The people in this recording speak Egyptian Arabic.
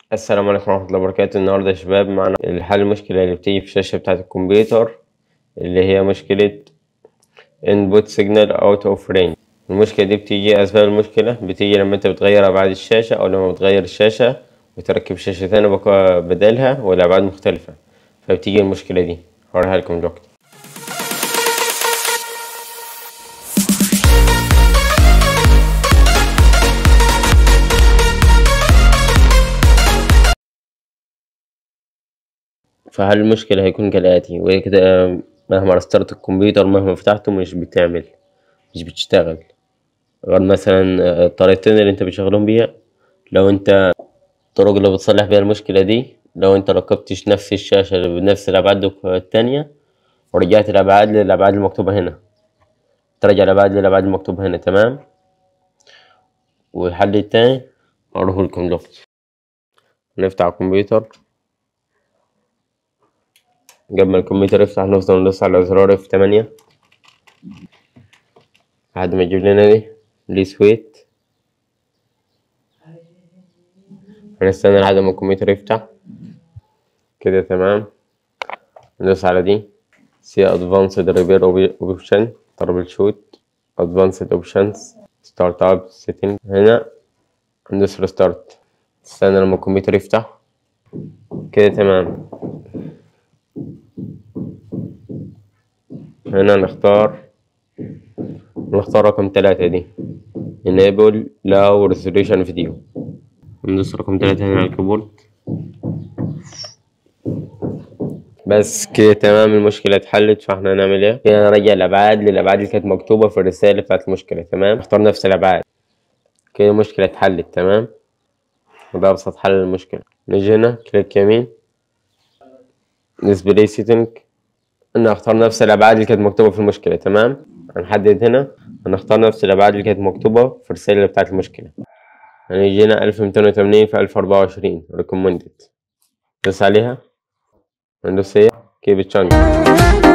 السلام عليكم ورحمة الله وبركاته النهاردة يا شباب معنا الحل المشكلة اللي بتيجي في الشاشة بتاعة الكمبيوتر اللي هي مشكلة input signal out of range المشكلة دي بتيجي أسباب المشكلة بتيجي لما أنت بتغير أبعاد الشاشة أو لما بتغير الشاشة وتركب شاشة تانية بقى بدالها والأبعاد مختلفة فبتيجي المشكلة دي هوريها لكم دلوقتي فهل المشكلة هيكون كالآتي وهي كده مهما رسترت الكمبيوتر مهما فتحته مش بتعمل مش بتشتغل غير مثلا الطريقتين اللي انت بتشغلهم بيها لو انت الطرق اللي بتصلح بيها المشكلة دي لو انت ركبتش نفس الشاشة بنفس الأبعاد التانية ورجعت الأبعاد للأبعاد المكتوبة هنا ترجع الأبعاد للأبعاد المكتوبة هنا تمام والحل التاني أروح لكم دلوقتي نفتح الكمبيوتر قبل ما الكمبيوتر يفتح نفضل ندوس على زرار اف تمانية لحد ما يجيب لنا دي بليز ويت هنستنى لحد ما الكمبيوتر يفتح كده تمام ندوس على دي سي ادفانسد ريبير اوبشن تربل شوت ادفانسد اوبشنز ستارت اب سيتنج هنا ندوس ريستارت استنى لما الكمبيوتر يفتح كده تمام هنا نختار نختار رقم تلاتة دي enable low resolution video ندوس رقم تلاتة هنا على الكيبورد بس كده تمام المشكلة اتحلت فاحنا هنعمل ايه؟ كده نرجع الأبعاد للأبعاد اللي كانت مكتوبة في الرسالة بتاعت المشكلة تمام نختار نفس الأبعاد كده المشكلة اتحلت تمام وده أبسط حل للمشكلة نيجي هنا كليك يمين ديسبلاي سيتنج انا اختار نفس الابعاد اللي كانت مكتوبه في المشكله تمام هنحدد هنا هنختار نفس الابعاد اللي كانت مكتوبه في الرساله بتاعه المشكله هنيجي هنا الف ميتين وتمانين في الف اربعة وعشرين recommended ندوس عليها ندوس هي كيب تشانج